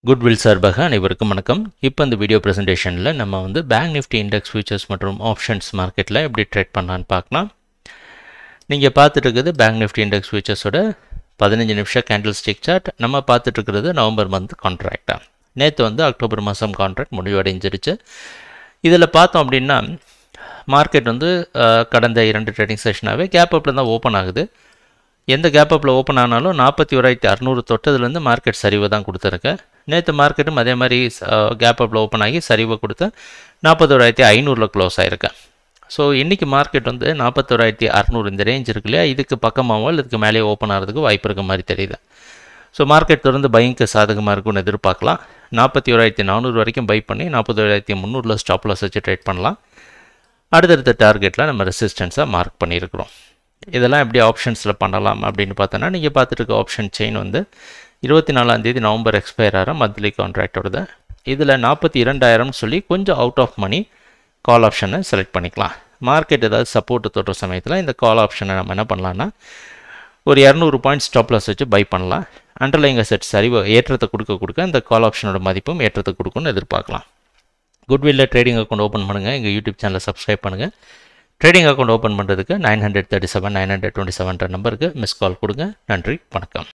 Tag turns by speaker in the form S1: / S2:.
S1: goodwill சார்பாக அனைவருக்கும் வணக்கம் இப்போ இந்த வீடியோ ப்ரெசன்டேஷனில் நம்ம வந்து பேங்க் நிஃப்டி இண்டெக்ஸ் ஃபியூச்சர்ஸ் மற்றும் ஆப்ஷன்ஸ் மார்க்கெட்டில் எப்படி ட்ரேட் பண்ணலான்னு பார்க்கலாம் நீங்கள் பார்த்துட்டு இருக்கிறது பேங்க் நிஃப்டி இண்டெக்ஸ் ஃபியூச்சர்ஸோட பதினஞ்சு நிமிஷம் கேண்டில் ஸ்டிக் சார்ட் நம்ம பார்த்துட்டு இருக்கிறது நவம்பர் மந்த் கான்ட்ராக்டாக நேற்று வந்து அக்டோபர் மாதம் கான்ட்ராக்ட் முடிவடைஞ்சிருச்சு இதில் பார்த்தோம் அப்படின்னா மார்க்கெட் வந்து அஹ், கடந்த இரண்டு ட்ரேடிங் செஷனாகவே கேப் அப்பில் தான் ஓப்பன் ஆகுது எந்த கேப் அப்பில் ஓப்பன் ஆனாலும் நாற்பத்தி ஓராயிரத்தி அறநூறு தொட்டதுலேருந்து மார்க்கெட் சரிவை தான் கொடுத்துருக்கேன் நேற்று மார்க்கெட்டும் அதே மாதிரி கேப் அப்பில் ஓப்பன் ஆகி சரிவை கொடுத்து நாற்பத்தோராயிரத்தி ஐநூறில் க்ளோஸ் ஆகிருக்கேன் ஸோ இன்றைக்கி மார்க்கெட் வந்து நாற்பத்தோராயிரத்தி அறநூறு இந்த ரேஞ்ச் இருக்கு இல்லையா இதுக்கு பக்கமாகவோ இல்லை இதுக்கு மேலேயே ஓப்பன் ஆகிறதுக்கு வாய்ப்பு இருக்க மாதிரி தெரியுது ஸோ மார்க்கெட் தொடர்ந்து பைங்க்கு சாதகமாக இருக்கும்னு எதிர்பார்க்கலாம் நாற்பத்தி ஓராயிரத்தி நானூறு வரைக்கும் பை பண்ணி நாற்பத்தோராயிரத்தி முந்நூறில் ஸ்டாப் லாஸ் வச்சு ட்ரேட் பண்ணலாம் அடுத்தடுத்த டார்கெட்டில் நம்ம ரெசிஸ்டன்ஸாக மார்க் பண்ணியிருக்கிறோம் இதெல்லாம் எப்படி ஆப்ஷன்ஸில் பண்ணலாம் அப்படின்னு பார்த்தோன்னா நீங்கள் பார்த்துட்டு இருக்க ஆப்ஷன் செயின் வந்து இருபத்தி நாலாம் தேதி நவம்பர் எக்ஸ்பயர் ஆகிற மந்த்லி கான்ட்ராக்டோடது இதில் நாற்பத்தி இரண்டாயிரம்னு சொல்லி கொஞ்சம் அவுட் ஆஃப் மணி கால் ஆப்ஷனை செலக்ட் பண்ணிக்கலாம் மார்க்கெட் ஏதாவது சப்போர்ட் தொடுற சமயத்தில் இந்த கால் ஆப்ஷனை நம்ம என்ன பண்ணலான்னா ஒரு இரநூறு பாயிண்ட் ஸ்டாப் லாஸ் வச்சு பை பண்ணலாம் அண்டர்லைங் செட் சரிவு ஏற்றத்தை கொடுக்க கொடுக்க இந்த கால் ஆப்ஷனோட மதிப்பும் ஏற்றத்தை கொடுக்கும்னு எதிர்பார்க்கலாம் குட்வில்ல ட்ரேடிங் அக்கௌண்ட் ஓப்பன் பண்ணுங்கள் எங்கள் யூடியூப் சேனலை சப்ஸ்கிரைப் பண்ணுங்கள் ட்ரேடிங் அக்கௌண்ட் ஓப்பன் பண்ணுறதுக்கு nine hundred thirty seven nine hundred twenty செவன்ற நம்பருக்கு மிஸ் கால் கொடுங்க நன்றி வணக்கம்